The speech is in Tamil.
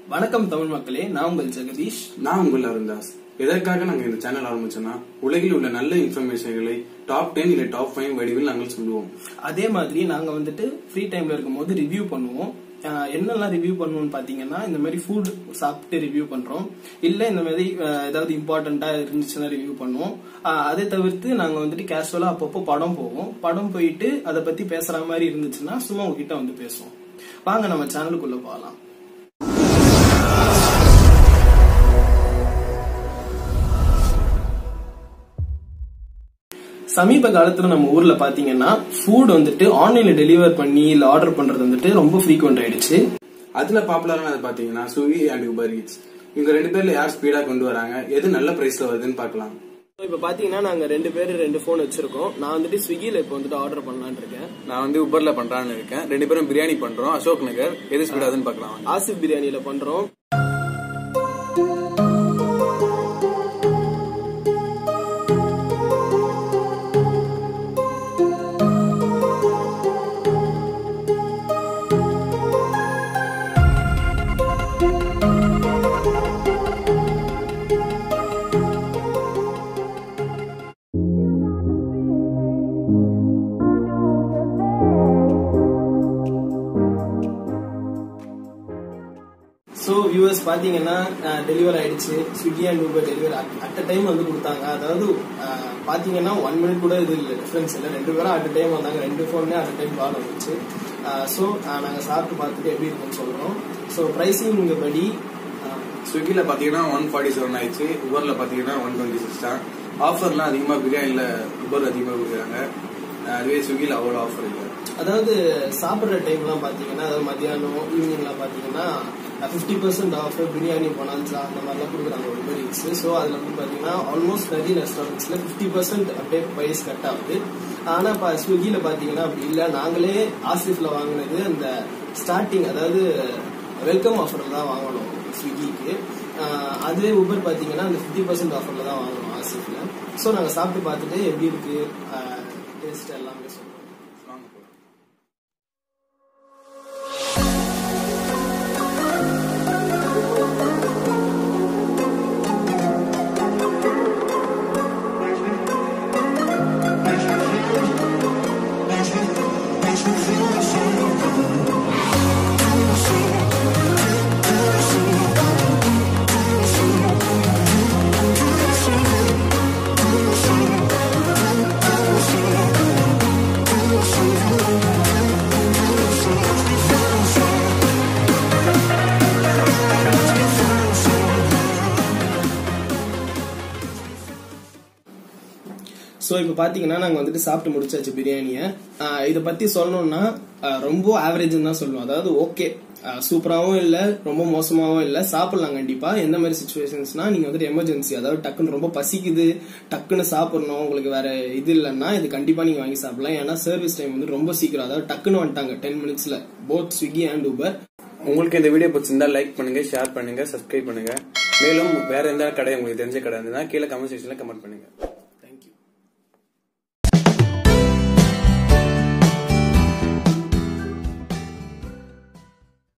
வணக்கம் தமிழ் மக்களே நான் உங்கள் ஜெகதீஷ் நான் உங்கள் அருந்தாஸ் எதற்காக நாங்க இந்த சேனல் ஆரம்பிச்சோம்னா உலகில் உள்ள நல்ல இன்ஃபர்மேஷன்களை டாப் டென் இல்ல டாப் ஃபைவ் வடிவில் நாங்கள் சொல்லுவோம் அதே மாதிரி நாங்க வந்துட்டு ஃப்ரீ டைம்ல இருக்கும்போது ரிவ்யூ பண்ணுவோம் ஆஹ் என்னெல்லாம் ரிவ்யூ பண்ணுவோம்னு பாத்தீங்கன்னா இந்த மாதிரி ஃபுட் சாப்பிட்டு ரிவ்யூ பண்றோம் இல்ல இந்த மாதிரி ஆஹ் ஏதாவது இம்பார்ட்டண்டா இருந்துச்சுன்னா ரிவ்யூ பண்ணுவோம் ஆஹ் அதை தவிர்த்து நாங்க வந்துட்டு கேஷுவலா அப்பப்போ படம் போவோம் படம் போயிட்டு அதை பத்தி பேசுற மாதிரி இருந்துச்சுன்னா சும்மா உங்ககிட்ட வந்து பேசுவோம் வாங்க நம்ம சேனலுக்குள்ள போகலாம் சமீப காலத்துல நம்ம ஊர்ல பாத்தீங்கன்னா ஃபுட் வந்துட்டு ஆன்லைன்ல டெலிவர் பண்ணி இல்ல ஆர்டர் பண்றது வந்துட்டு ரொம்ப ஃப்ரீக்வெண்ட் ஆயிடுச்சு அதுல பாப்புலரானது பாத்தீங்கன்னா ஸ்விக்கி அண்ட் உபர் ஈட்ஸ் இவங்க ரெண்டு பேர்ல யார் ஸ்பீடா கொண்டு வராங்க எது நல்ல பிரைஸ்ல வருதுன்னு பார்க்கலாம் இப்ப பாத்தீங்கன்னா நாங்க ரெண்டு பேரும் ரெண்டு போன் வச்சிருக்கோம் நான் வந்துட்டு ஸ்விக்கில இப்ப வந்துட்டு ஆர்டர் பண்ணலாம்னு இருக்கேன் நான் வந்து உபர்ல பண்றான்னு இருக்கேன் ரெண்டு பேரும் பிரியாணி பண்றோம் அசோக் நகர் எது ஸ்பீடாதுன்னு பார்க்கலாம் ஆசிப் பிரியாணில பண்றோம் ஸோ வியூவர்ஸ் பார்த்தீங்கன்னா டெலிவர் ஆயிடுச்சு Swiggy and Uber delivery at time வந்து கொடுத்தாங்க அதாவது அஹ், பார்த்தீங்கன்னா ஒன் மினிட் கூட இது இல்லை டிஃப்ரென்ஸ் இல்லை ரெண்டு பேரும் அட் டைம் வந்தாங்க ரெண்டு ஃபோன்லேயே அட் டைம் கால் வந்துச்சு ஸோ நாங்கள் சாப்பிட்டு பார்த்துட்டு எப்படி இருக்குன்னு சொல்கிறோம் ஸோ ப்ரைஸிங் படி அஹ், ஸ்விக்கில பாத்தீங்கன்னா ஒன் ஃபார்ட்டி செவன் ஆயிடுச்சு உபர்ல பாத்தீங்கன்னா ஒன் டுவெண்ட்டி சிக்ஸ் தான் ஆஃபர்லாம் அதிகமா பிரியாணில உபர் அதிகமா கொடுக்குறாங்க அதுவே ஸ்விக்கில அவ்வளோ ஆஃபர் இல்லை அதாவது சாப்பிட்ற டைம்லாம் பார்த்தீங்கன்னா அதாவது மத்தியானம் ஈவினிங்லாம் பார்த்தீங்கன்னா fifty percent off biryani bonanza அந்த மாதிரிலாம் கொடுக்குறாங்க ஒரு பெரிக்ஸ் ஸோ அதில் வந்து பார்த்தீங்கன்னா ஆல்மோஸ்ட் நிறைய ரெஸ்டாரண்ட்ஸில் ஃபிஃப்டி பர்சன்ட் அப்படியே ப்ரைஸ் கட் ஆகுது ஆனால் இப்போ ஸ்விக்கியில் பார்த்தீங்கன்னா அப்படி இல்லை நாங்களே ஆசிஃபில் வாங்கினது அந்த ஸ்டார்டிங் அதாவது வெல்கம் ஆஃபரில் தான் வாங்கணும் ஸ்விக்கிக்கு ஆஹ் அதுவே உபர் பார்த்தீங்கன்னா அந்த ஃபிஃப்டி பர்சன்ட் ஆஃபரில் தான் வாங்கணும் ஆசிஃபில் ஸோ நாங்கள் சாப்பிட்டு பார்த்துட்டு எப்படி இருக்கு டேஸ்ட் எல்லாமே சொல்லுவோம் வாங்க போலாம். ஸோ இப்போ பார்த்தீங்கன்னா நாங்கள் வந்துட்டு சாப்பிட்டு முடிச்சாச்சு பிரியாணியை இதை பற்றி சொல்லணும்னா ஆஹ் ரொம்ப ஆவரேஜ்னு தான் சொல்லுவோம் அதாவது ஓகே சூப்பராகவும் இல்லை ரொம்ப மோசமாகவும் இல்லை சாப்பிடலாம் கண்டிப்பாக எந்த மாதிரி சுச்சுவேஷன்ஸ்னா நீங்கள் வந்துட்டு எமர்ஜென்சி அதாவது டக்குன்னு ரொம்ப பசிக்குது டக்குன்னு சாப்பிடணும் உங்களுக்கு வேற இது இல்லைன்னா இது கண்டிப்பாக நீங்கள் வாங்கி சாப்பிடலாம் ஏன்னா சர்வீஸ் டைம் வந்து ரொம்ப சீக்கிரம் அதாவது டக்குன்னு வந்துட்டாங்க டென் மினிட்ஸில் போத் ஸ்விக்கி அண்ட் ஊபர் உங்களுக்கு இந்த வீடியோ பிடிச்சிருந்தா லைக் பண்ணுங்க ஷேர் பண்ணுங்க சப்ஸ்கிரைப் பண்ணுங்க மேலும் வேற எந்த கடை உங்களுக்கு தெரிஞ்ச கடை இருந்ததுன்னா கீழே கமெண்ட் செக்ஷன்ல கமெண்ட் பண்ணுங்க